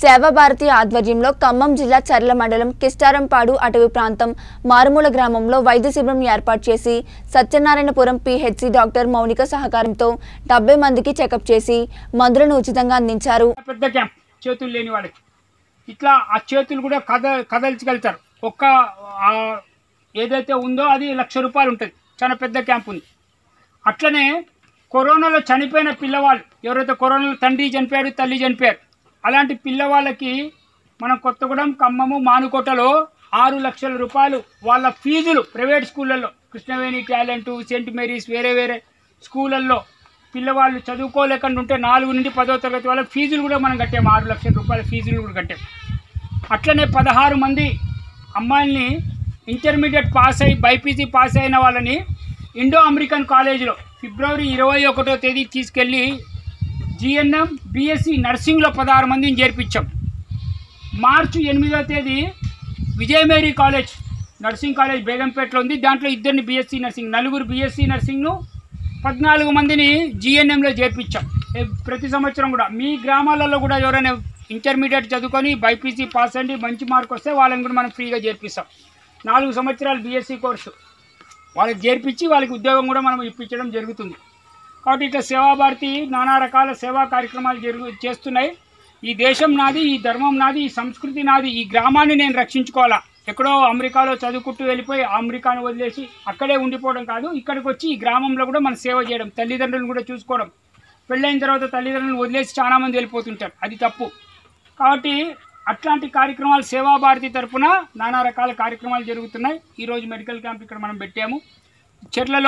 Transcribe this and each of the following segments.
సేవాభారతి ఆధ్వర్యంలో ఖమ్మం జిల్లా చర్ల మండలం కిస్టారంపాడు అటవీ ప్రాంతం మారుమూల గ్రామంలో వైద్య శిబిరం ఏర్పాటు చేసి సత్యనారాయణపురం పిహెచ్సి డాక్టర్ మౌనిక సహకారంతో డెబ్బై మందికి చెకప్ చేసి మందులను ఉచితంగా అందించారు పెద్ద క్యాంప్ చేతులు లేని వాళ్ళకి ఇట్లా ఆ చేతులు కూడా కద కదల్చగలుగుతారు ఒక్క ఆ, ఏదైతే ఉందో అది లక్ష రూపాయలు ఉంటుంది చాలా పెద్ద క్యాంప్ ఉంది అట్లనే కరోనాలో చనిపోయిన పిల్లవాళ్ళు ఎవరైతే కరోనాలో తండ్రి చనిపోయాడు తల్లి చనిపోయారు అలాంటి పిల్లవాళ్ళకి మనం కొత్తగూడెం ఖమ్మము మానుకోటలో ఆరు లక్షల రూపాయలు వాళ్ళ ఫీజులు ప్రైవేట్ స్కూళ్ళల్లో కృష్ణవేణి టాలెంట్ సెంట్ మేరీస్ వేరే వేరే స్కూళ్ళల్లో పిల్లవాళ్ళు చదువుకోలేకుండా ఉంటే నాలుగు నుండి పదో తరగతి వాళ్ళ ఫీజులు కూడా మనం కట్టాము ఆరు లక్షల రూపాయల ఫీజులు కూడా కట్టాం అట్లనే పదహారు మంది అమ్మాయిల్ని ఇంటర్మీడియట్ పాస్ అయ్యి బైపీసీ పాస్ అయిన వాళ్ళని ఇండో అమెరికన్ కాలేజీలో ఫిబ్రవరి ఇరవై ఒకటో తేదీ తీసుకెళ్ళి జిఎన్ఎం బీఎస్సీ నర్సింగ్లో పదహారు మందిని చేర్పించాం మార్చి ఎనిమిదో తేదీ విజయమేరీ కాలేజ్ నర్సింగ్ కాలేజ్ బేగంపేటలో ఉంది దాంట్లో ఇద్దరిని బీఎస్సీ నర్సింగ్ నలుగురు బీఎస్సీ నర్సింగ్ను పద్నాలుగు మందిని జిఎన్ఎంలో చేర్పించాం ఏ- ప్రతి సంవత్సరం కూడా మీ గ్రామాలలో కూడా ఎవరైనా ఇంటర్మీడియట్ చదువుకొని బైపీసీ పాస్ అండి మంచి మార్క్ వస్తే వాళ్ళని కూడా మనం ఫ్రీగా చేర్పిస్తాం నాలుగు సంవత్సరాలు బీఎస్సీ కోర్సు వాళ్ళకి చేర్పించి వాళ్ళకి ఉద్యోగం కూడా మనం ఇప్పించడం జరుగుతుంది కాబట్టి ఇట్లా సేవాభారతి నానా రకాల సేవా కార్యక్రమాలు జరుగు చేస్తున్నాయి ఈ దేశం నాది ఈ ధర్మం నాది ఈ సంస్కృతి నాది ఈ గ్రామాన్ని నేను రక్షించుకోవాలా ఎక్కడో అమెరికాలో చదువుకుంటూ వెళ్ళిపోయి ఆ అమెరికాను వదిలేసి అక్కడే ఉండిపోవడం కాదు ఇక్కడికి వచ్చి ఈ గ్రామంలో కూడా మనం సేవ చేయడం తల్లిదండ్రులను కూడా చూసుకోవడం పెళ్ళైన తర్వాత తల్లిదండ్రులను వదిలేసి చాలామంది వెళ్ళిపోతుంటారు అది తప్పు కాబట్టి అట్లాంటి కార్యక్రమాలు సేవాభారతి తరపున నానా రకాల కార్యక్రమాలు జరుగుతున్నాయి ఈరోజు మెడికల్ క్యాంప్ ఇక్కడ మనం పెట్టాము చెట్లలో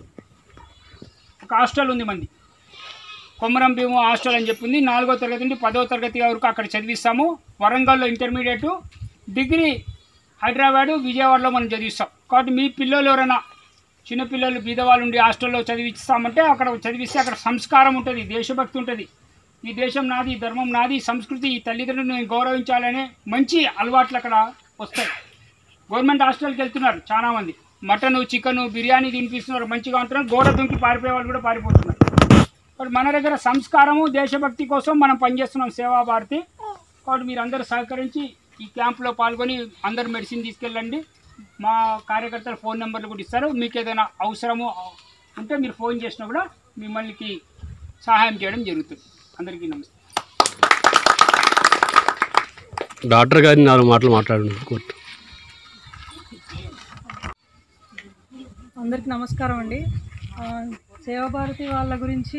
ఒక హాస్టల్ ఉంది మంది కొమరం భీము హాస్టల్ అని చెప్పింది నాలుగో తరగతి నుండి పదో తరగతి వరకు అక్కడ చదివిస్తాము వరంగల్లో ఇంటర్మీడియట్ డిగ్రీ హైదరాబాదు విజయవాడలో మనం చదివిస్తాం కాబట్టి మీ పిల్లలు ఎవరైనా చిన్నపిల్లలు బీదవాళ్ళు ఉండి హాస్టల్లో చదివిస్తామంటే అక్కడ చదివిస్తే అక్కడ సంస్కారం ఉంటుంది దేశభక్తి ఉంటుంది ఈ దేశం నాది ఈ ధర్మం నాది ఈ సంస్కృతి ఈ తల్లిదండ్రులను నేను గౌరవించాలనే మంచి అలవాట్లు అక్కడ వస్తాయి గవర్నమెంట్ హాస్టల్కి వెళ్తున్నారు చాలామంది మటన్ చికెన్ బిర్యానీ తినిపిస్తున్నారు మంచిగా ఉంటున్నారు గోడ దుంకి పారిపోయే వాళ్ళు కూడా పారిపోతున్నారు కాబట్టి మన దగ్గర సంస్కారము దేశభక్తి కోసం మనం పనిచేస్తున్నాం సేవాభారతి కాబట్టి మీరు అందరూ సహకరించి ఈ క్యాంప్లో పాల్గొని అందరు మెడిసిన్ తీసుకెళ్ళండి మా కార్యకర్తల ఫోన్ నెంబర్లు కూడా ఇస్తారు మీకు ఏదైనా అవసరము ఉంటే మీరు ఫోన్ చేసినా కూడా మిమ్మల్ని సహాయం చేయడం జరుగుతుంది అందరికీ నమస్తే డాక్టర్ గారిని నాలుగు మాటలు మాట్లాడండి కోర్టు అందరికి నమస్కారం అండి ఆ, సేవాభారతి వాళ్ళ గురించి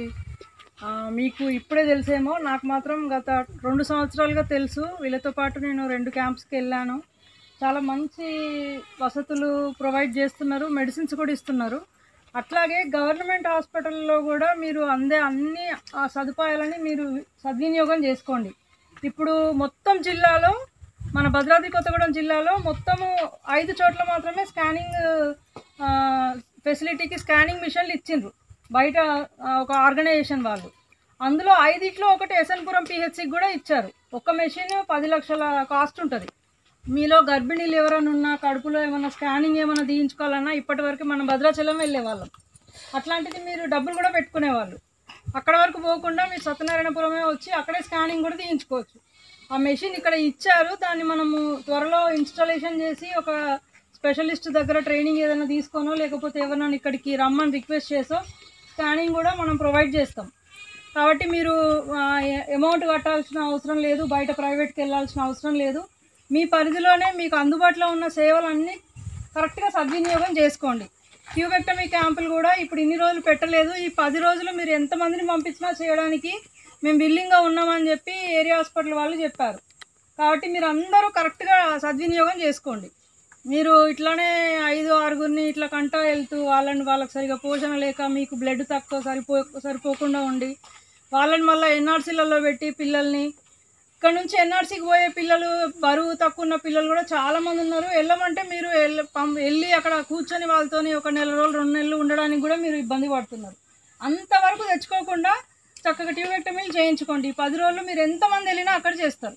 ఆ, మీకు ఇప్పుడే తెలిసేమో నాకు మాత్రం గత రెండు సంవత్సరాలుగా తెలుసు వీళ్ళతో పాటు నేను రెండు క్యాంప్స్కి వెళ్ళాను చాలా మంచి వసతులు ప్రొవైడ్ చేస్తున్నారు మెడిసిన్స్ కూడా ఇస్తున్నారు అట్లాగే గవర్నమెంట్ హాస్పిటల్లో కూడా మీరు అందే అన్ని ఆ సదుపాయాలని మీరు సద్వినియోగం చేసుకోండి ఇప్పుడు మొత్తం జిల్లాలో మన భద్రాద్రి కొత్తగూడెం జిల్లాలో మొత్తము ఐదు చోట్ల మాత్రమే స్కానింగ్ ఆ, ఫెసిలిటీకి స్కానింగ్ మిషన్లు ఇచ్చిండ్రు బయట ఆ, ఒక ఆర్గనైజేషన్ వాళ్ళు అందులో ఐదిట్లో ఒకటి ఎస్ఎన్పురం పిహెచ్సికి కూడా ఇచ్చారు ఒక్క మెషిన్ పది లక్షల కాస్ట్ ఉంటుంది మీలో గర్భిణీలు ఎవరైనా ఉన్నా కడుపులో ఏమైనా స్కానింగ్ ఏమైనా తీయించుకోవాలన్నా ఇప్పటి వరకు మనం భద్రాచలం వెళ్ళేవాళ్ళం అట్లాంటిది మీరు డబ్బులు కూడా పెట్టుకునేవాళ్ళు అక్కడ వరకు పోకుండా మీరు సత్యనారాయణపురమే వచ్చి అక్కడే స్కానింగ్ కూడా తీయించుకోవచ్చు ఆ మెషిన్ ఇక్కడ ఇచ్చారు దాన్ని మనము త్వరలో ఇన్స్టాలేషన్ చేసి ఒక స్పెషలిస్ట్ దగ్గర ట్రైనింగ్ ఏదైనా తీసుకోనో లేకపోతే ఎవరైనా ఇక్కడికి రమ్మని రిక్వెస్ట్ చేసో స్కానింగ్ కూడా మనం ప్రొవైడ్ చేస్తాం కాబట్టి మీరు అమౌంట్ కట్టాల్సిన అవసరం లేదు బయట ప్రైవేట్కి వెళ్ళాల్సిన అవసరం లేదు మీ పరిధిలోనే మీకు అందుబాటులో ఉన్న సేవలన్నీ కరెక్ట్గా సద్వినియోగం చేసుకోండి క్యూబెక్టమీ క్యాంపులు కూడా ఇప్పుడు ఇన్ని రోజులు పెట్టలేదు ఈ పది రోజులు మీరు ఎంతమందిని పంపించినా చేయడానికి మేము విల్లింగ్గా ఉన్నామని చెప్పి ఏరియా హాస్పిటల్ వాళ్ళు చెప్పారు కాబట్టి మీరు అందరూ కరెక్ట్గా సద్వినియోగం చేసుకోండి మీరు ఇట్లానే ఐదు ఆరుగురిని ఇట్లా కంటా వెళ్తూ వాళ్ళని వాళ్ళకి సరిగా పోషణ లేక మీకు బ్లడ్ తక్కువ సరిపో సరిపోకుండా ఉండి వాళ్ళని మళ్ళీ ఎన్ఆర్సీలలో పెట్టి పిల్లల్ని ఇక్కడ నుంచి ఎన్ఆర్సీకి పోయే పిల్లలు బరువు తక్కువ ఉన్న పిల్లలు కూడా చాలా మంది ఉన్నారు వెళ్ళమంటే మీరు వెళ్ళ- పం- వెళ్ళి అక్కడ కూర్చొని వాళ్ళతోని ఒక నెల రోజులు రెండు నెలలు ఉండడానికి కూడా మీరు ఇబ్బంది పడుతున్నారు అంతవరకు తెచ్చుకోకుండా చక్కగా ట్యూబెక్టమీలు చేయించుకోండి ఈ పది రోజులు మీరు ఎంతమంది వెళ్ళినా అక్కడ చేస్తారు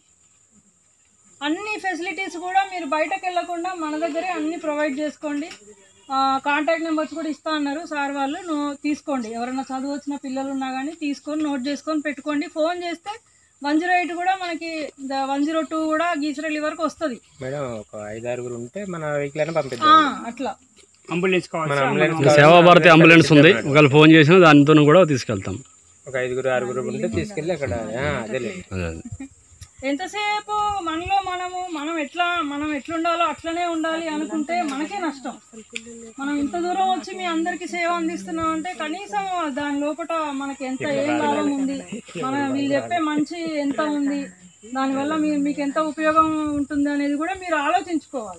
అన్ని ఫెసిలిటీస్ కూడా మీరు బయటకు వెళ్ళకుండా మన దగ్గరే అన్ని ప్రొవైడ్ చేసుకోండి కాంటాక్ట్ నెంబర్స్ కూడా ఇస్తా అన్నారు సార్ వాళ్ళు నువ్వు తీసుకోండి ఎవరైనా చదువు వచ్చిన పిల్లలు ఉన్నా కానీ తీసుకొని నోట్ చేసుకొని పెట్టుకోండి ఫోన్ చేస్తే వన్ జీరో ఎయిట్ కూడా మనకి వన్ జీరో టూ కూడా గీసరల్లి వరకు వస్తుంది మేడం ఒక ఐదు ఆరుగురు ఉంటే మన వెహికల్ అయినా పంపిద్దాం అట్లా అంబులెన్స్ కావాలి మన అంబులెన్స్ సేవా భారతి అంబులెన్స్ ఉంది ఒకవేళ ఫోన్ చేసినా దానితో కూడా తీసుకెళ్తాం ఒక ఐదుగురు ఆరుగురు ఉంటే తీసుకెళ్ళి అక్కడ ఆ, అదేలే అదే అదే. ఎంతసేపు మనలో మనము మనం ఎట్లా మనం ఎట్లుండాలో అట్లనే ఉండాలి అనుకుంటే మనకే నష్టం మనం ఇంత దూరం వచ్చి మీ అందరికి సేవ అందిస్తున్నాం అంటే కనీసం దాని లోపల మనకి ఎంత ఏం లాభం ఉంది మన వీళ్ళు చెప్పే మంచి ఎంత ఉంది దానివల్ల మీ మీకు ఎంత ఉపయోగం ఉంటుంది అనేది కూడా మీరు ఆలోచించుకోవాలి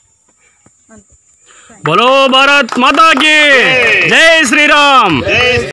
బలో భారత్ మాతాకి జై శ్రీరామ్